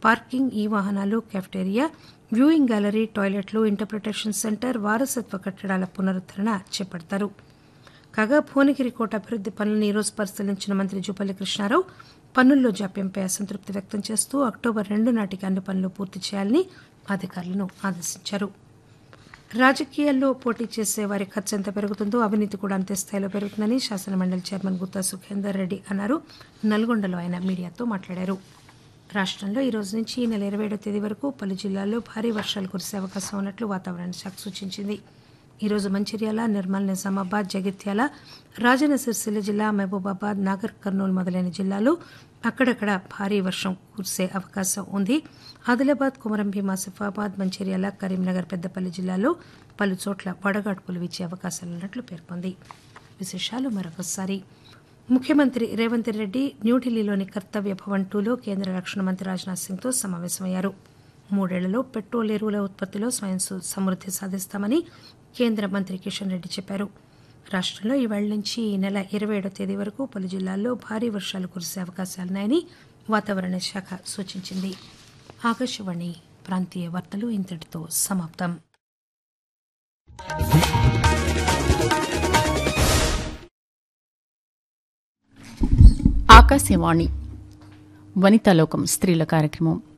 parking ఈ వాహనాలు cafeteria viewing gallery టాయిలెట్లు ఇంటర్ప్రిటేషన్ సెంటర్ వారసత్వ కట్టడాల పునరుద్దరణ చేపడతారు కాగా భువనగిరి కోట అభివృద్ది పనులను ఈరోజు పరిశీలించిన మంత్రి జూపల్లి కృష్ణారావు పనుల్లో జాప్యంపై అసంతృప్తి వ్యక్తం చేస్తూ అక్టోబర్ రెండు నాటికి అన్ని పనులు పూర్తి చేయాలని అధికారులను ఆదేశించారు రాజకీయాల్లో పోటీ చేసే వారి ఖర్చు ఎంత పెరుగుతుందో అవినీతి కూడా అంతే స్థాయిలో పెరుగుతుందని శాసనమండలి చైర్మన్ గుత్తా సుఖేందర్ రెడ్డి అన్నారు నల్గొండలో ఆయన మీడియాతో మాట్లాడారు రాష్టంలో ఈ రోజు నుంచి ఈ నెల ఇరవై ఏడో తేదీ వరకు పలు జిల్లాల్లో భారీ వర్షాలు కురిసే అవకాశం ఉన్నట్లు వాతావరణ శాఖ సూచించింది ఈరోజు మంచిర్యాల నిర్మల్ నిజామాబాద్ జగిత్యాల రాజన్న సిరిసిల్ల జిల్లా మహబూబాబాద్ నాగర్ కర్నూలు మొదలైన జిల్లాల్లో అక్కడక్కడ భారీ వర్షం కురిసే అవకాశం ఉంది ఆదిలాబాద్ కుమరం భీం ఆసిఫాబాద్ మంచిర్యాల కరీంనగర్ పెద్దపల్లి జిల్లాల్లో పలు చోట్ల వడగాడ్పులు వీచే అవకాశాలున్నట్లు పేర్కొంది విశేషాలు మరొకసారి ముఖ్యమంత్రి రేవంత్ రెడ్డి న్యూఢిల్లీలోని కర్తవ్య భవన్ టూలో కేంద్ర రక్షణ మంత్రి రాజ్నాథ్ సింగ్తో సమావేశమయ్యారు మూడేళ్లలో పెట్రోల్ ఎరువుల ఉత్పత్తిలో స్వయం సు- సమృద్ది సాధిస్తామని కేంద్ర మంత్రి కిషన్ రెడ్డి చెప్పారు రాష్టంలో ఈవేళ నుంచి ఈ నెల ఇరవై ఏడో తేదీ వరకు పలు జిల్లాల్లో భారీ వర్షాలు కురిసే అవకాశాలున్నాయని వాతావరణ శాఖ సూచించింది ఆకాశవాణి ప్రాంతీయ వార్తలు ఇంతటితో సమాప్తం ఆకాశవాణి వనితాలోకం స్త్రీల కార్యక్రమం